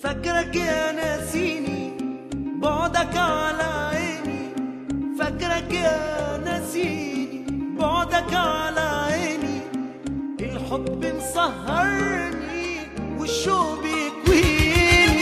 فاكرك يا ناسيني بعدك على عيني فاكرك يا ناسيني بعدك على عيني الحب مسهرني والشوق بيكويني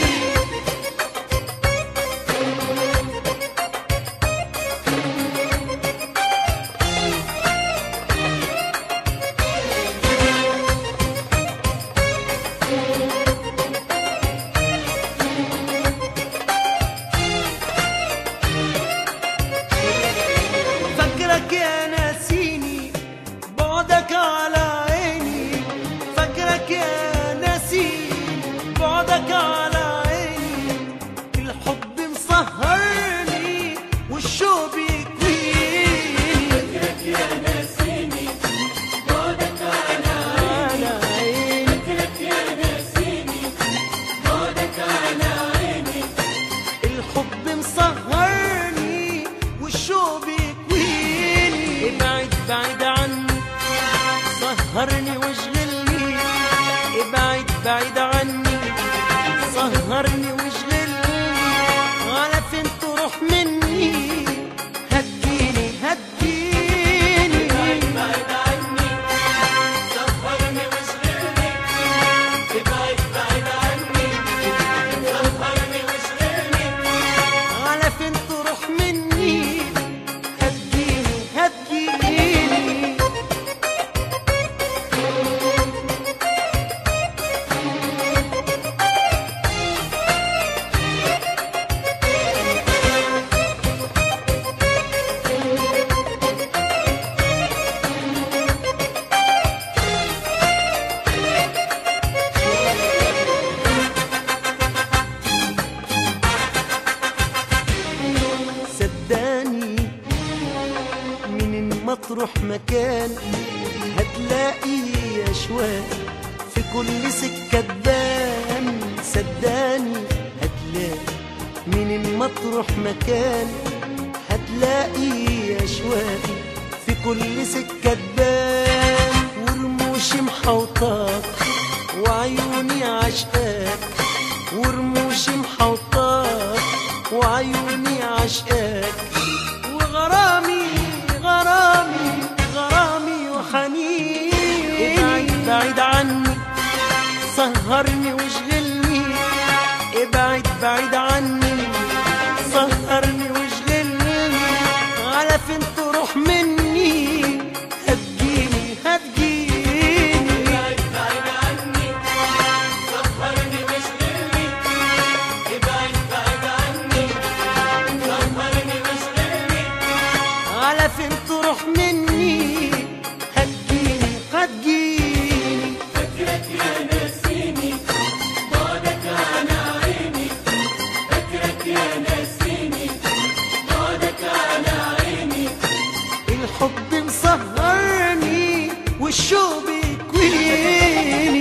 فاكرك يا ناسيني بعدك على عيني فاكرك يا ناسيني بعدك على عيني الحب مسهرني والشوق بيكويني فاكرك يا ناسيني بعدك على عيني فاكرك يا ناسيني بعدك على عيني الحب مسهرني والشوق بيكويني ابعد بعيد عني سهرني واشغلني ابعد بعيد عني سهرني واشغلني على فين تروح مني هديني هديني ابعد بعيد عني سهرني واشغلني ابعد بعيد عني سهرني واشغلني على فين تروح مني هديني هديني صدقني من مطرح مكان هتلاقي اشواق في كل سكة تبان صدقني هتلاقي من مطرح مكان هتلاقي اشواق في كل سكة تبان ورموشي محوطاك وعيوني عشقاك ورموشي محوطاك وعيوني عشقاك وغرامي غرامي غرامي وحنيني ابعد بعيد عني سهرني واشغلني ابعد بعيد عني سهرني واشغلني على فين تروح مني هتجيني هتجيني ابعد بعيد عني سهرني واشغلني ابعد بعيد عني سهرني واشغلني على فين تروح مني هتجيني هتجيني فكرك يا ناسيني بعدك على عيني فكرك يا ناسيني بعدك على عيني الحب مسهرني والشوق بيكويني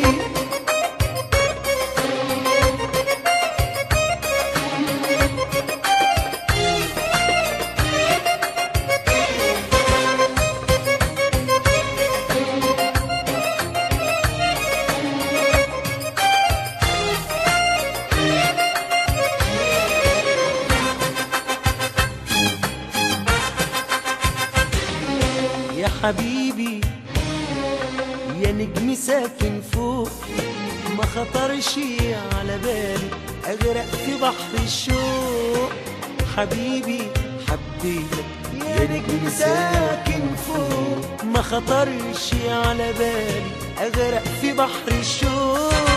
يا حبيبي يا نجم ساكن فوق ما خطرش على بالي اغرق في بحر الشوق حبيبي حبيتك يا نجم ساكن فوق ما خطرش على بالي اغرق في بحر الشوق